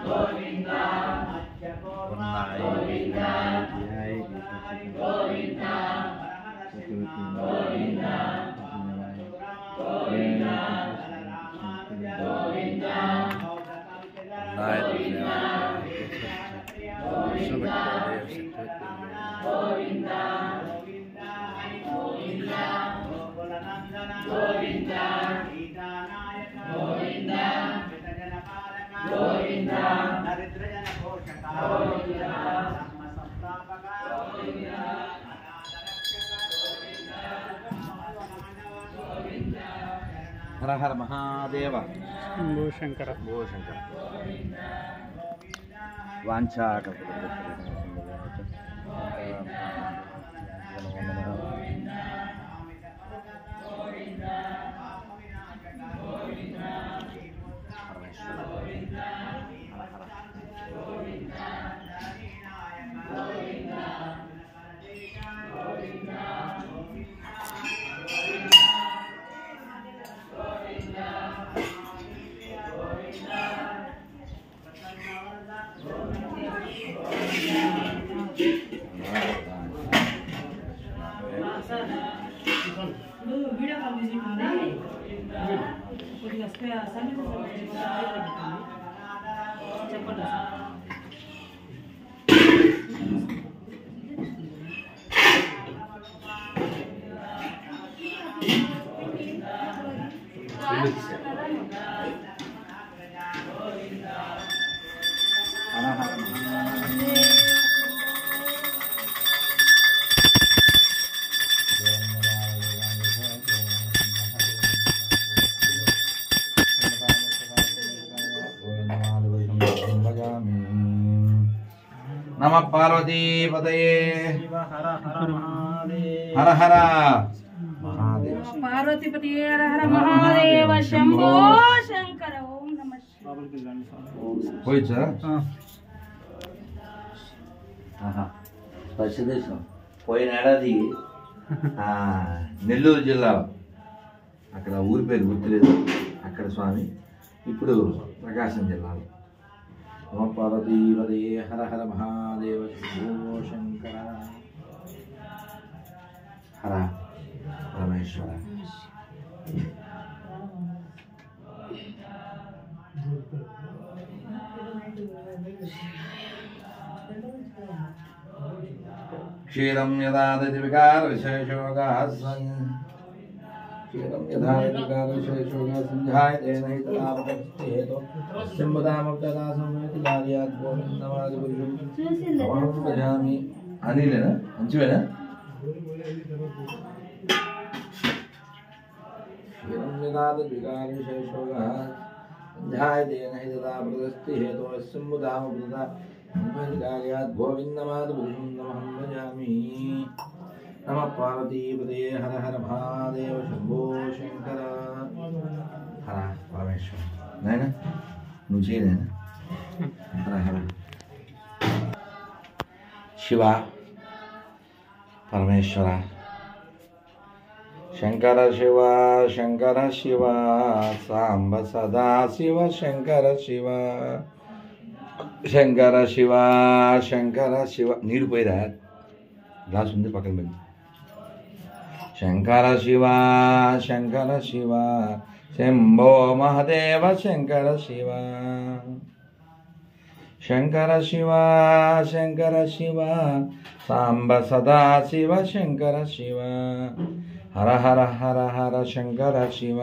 హర హర మహాదేవ శంకర ఓ శంకర వాంఛాక video call చేసి కొద్దిగా స్పే- సన్నిహిత చెప్పండి సార్ హర హర మహాదేవ నమ పార్వతీపతయే హర హర మహాదేవ హర హర మహాదేవ పార్వతీపతి హర హర మహాదేవ శంభో శంకర ఓం నమ పోయిచ్చా పశ్చిదేశం పోయిన ఏడాది ఆ, నెల్లూరు జిల్లా అక్కడ ఊరి పేరు గుర్తులేదు అక్కడ స్వామి ఇప్పుడు ప్రకాశం జిల్లాలో ఓ పార్వతీపదే హర హర మహాదేవ శంభో శంకర హర పరమేశ్వర क्षीरं यदा विकारविशेषोगाः सन् क्षीरं यथा विकारविशेषोगाः सञ्जायते नहि तदा हेतु सिंहदामक्तदा संहति कार्यात् गोविन्दमादिपुरुषम् अहं भजामि अनिलेन మంచివేనా क्षीरं यदा विकारविशेषोगाः सञ्जायते नहि तदा प्रदस्ति हेतु सिंहदामक्तदा कार्यात् गोविन्दमादिपुरुषं नमः भजामि नमः पार्वतीपदे हर हर महादेव शम्भो शङ्कर हर परमेश्वर नायना నువ్వు చేయలేనా హర హర శివ పరమేశ్వర శంకర శివ శంకర శివ సాంబ సదా శివ శంకర శివ శంకర శివ శంకర శివ నీరు పోయిరా గ్లాస్ ఉంది పక్కన పెట్టి శంకర శివ శంకర శివ శంభో మహదేవ శంకర శివ శంకర శివ శంకర శివ సాంబ సదా శివ శంకర శివ హర హర హర హర శంకర శివ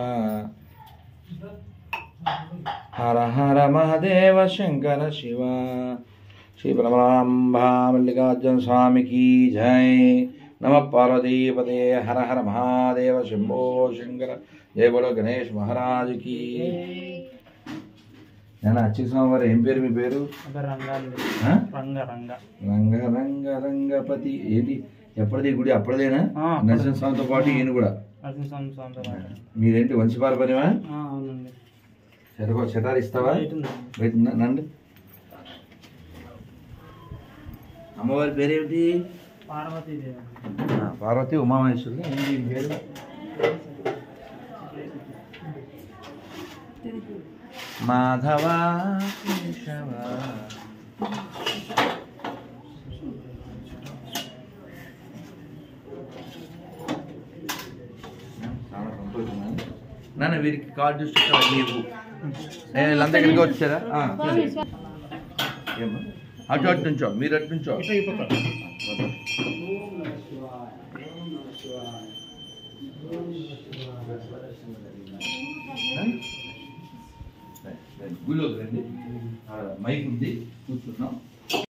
హర హర మహదేవ శంకర శివ శ్రీ బ్రహ్మాంబా మల్లికార్జున స్వామికి జై నమ పార్వతీపదే హర హర మహాదేవ శంభో శంకర జయ బోలో గణేష్ మహారాజుకి నేను అచ్చి స్వామివారు ఏం పేరు మీ పేరు రంగాన్ని ఆ? రంగ రంగ రంగ రంగ రంగపతి ఏంటి ఎప్పటిది గుడి అప్పటిదేనా ఆ, అప్పటిదే. నరసింహస్వామితో పాటు ఈయన కూడా నరసింహస్వామి స్వామితో పాటు. మీరేంటి వంశపారపర్యమా ఆ, అవునండి చెరగో చెటారు ఇస్తావా బయట ఉందండి. బయట ఉందా? నండి అమ్మవారి పేరేమిటి పార్వతీదేవి ఆ, పార్వతి ఉమామహేశ్వరులు ఏంటి ఈయన పేరు మాధవ కేశవ నాన్న వీరికి కాల్ చూస్తే నీవు ఏ, వీళ్ళంతా ఇక్కడికి వచ్చారా ఆ, సరే. ఏమ్మా? అటు అటు నుంచో మీరు అటు నుంచో గుళ్ళోకి రండి ఆడ మైక్ ఉంది కూర్చున్నాం